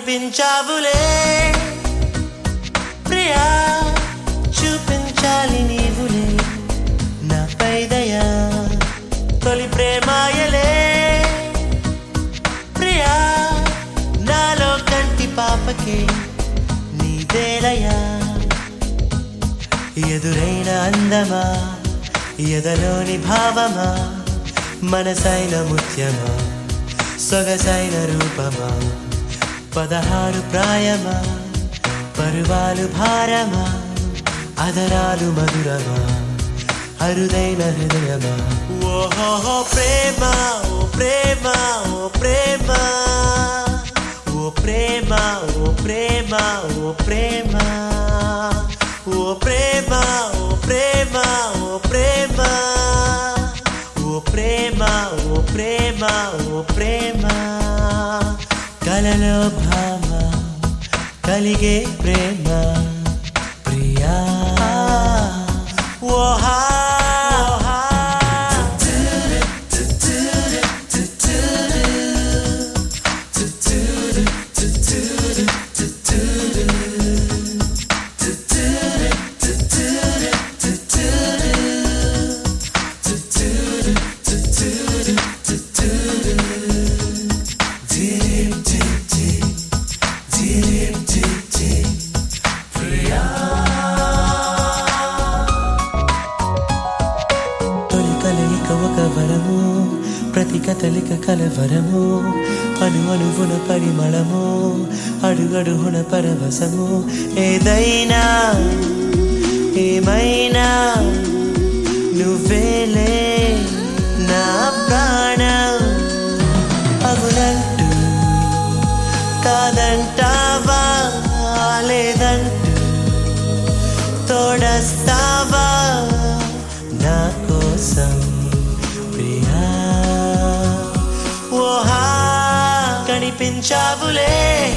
కనిపించావులే ప్రియా చూపించాలి నీవులే నా పైదయా తొలి ప్రేమాయలే ప్రియా నాలో కంటి పాపకే నీదేలయా ఎదురైన అందమా ఎదలోని భావమా మనసైన ముత్యమా సొగసైన రూపమా పదహారు ప్రాయమా పరువాలు భారమా అదరాలు మధురమా అరుదైన హృదయమా ఓహో ప్రేమ ఓ ప్రేమ ఓ ప్రేమ ఓ ప్రేమ ఓ ప్రేమ ఓ ప్రేమ ఓ ప్రేమ ఓ ప్రేమ ఓ ప్రేమ ఓ ప్రేమ ఓ ప్రేమ ఓ ప్రేమ కలలో భామ కలిగే ప్రేమ ప్రియా ఓహా తొలి కలయిక ఒక వరము ప్రతి కదలిక కలవరము అను అనుగుణ పరిమళము అడుగడుగున పరవశము ఏదైనా ఏమైనా నువ్వేలే నా ప్రాణం అవునంటూ కాదంటావా లేదంటూ తోడస్తావా నా కోసం ప్రియా ఓహా కనిపించావులే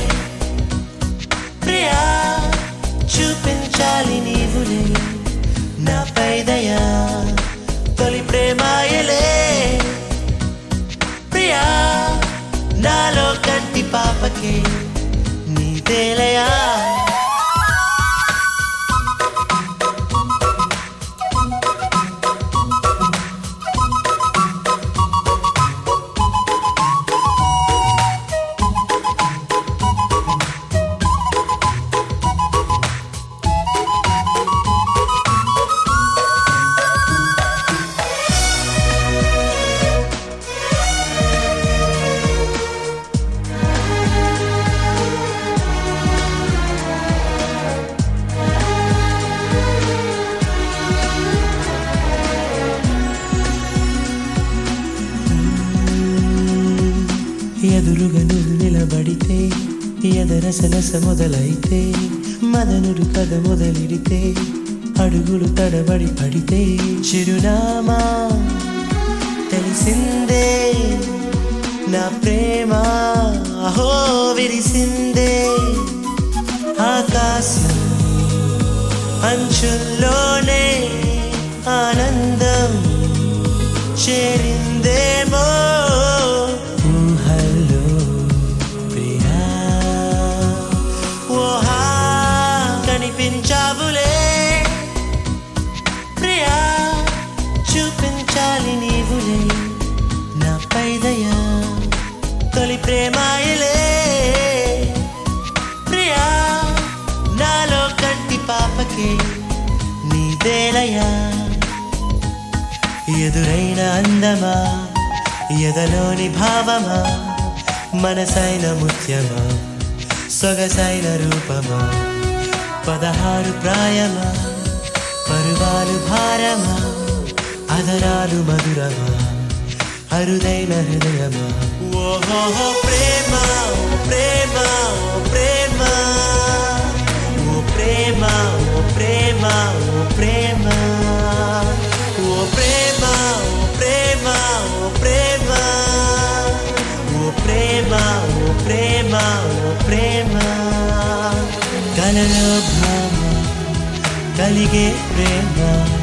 ప్రియా చూపించాలి నీవులే నా పైదయా తొలి ప్రేమాయలే ప్రియా నాలో కంటి పాపకే నీ తేలయా ఎదురుగా నువ్వు నిలబడితే ఎదరసలస మొదలైతే మదనుడు కథ మొదలిడితే అడుగులు తడబడి పడితే చిరునామా తెలిసిందే నా ప్రేమ అహో విరిసిందే ఆకాశం అంచుల్లోనే ఆనందం చేరిందేమో ఊహల్లో ప్రియా ఓహా కనిపించావులే ప్రియా చూపించాలి నీవులే నా పైదయా తొలి ప్రేమాయలే ప్రియా నాలో కంటి పాపకే నీదేలయా ఎదురైన అందమా ఎదలోని భావమా మనసైన ముత్యమా సొగసైన రూపమా పదహారు ప్రాయమా పరువాలు భారమా అదరాలు మధురమా అరుదైన హృదయమా ఓహో ప్రేమ ఓ ప్రేమ ఓ ప్రేమ ఓ ప్రేమ ఓ ప్రేమ ఓ ప్రేమ ఓ ప్రేమ ఓ ప్రేమ ఓ ప్రేమ ఓ ప్రేమ ఓ ప్రేమ ఓ ప్రేమ కలలో భామ కలిగే ప్రేమ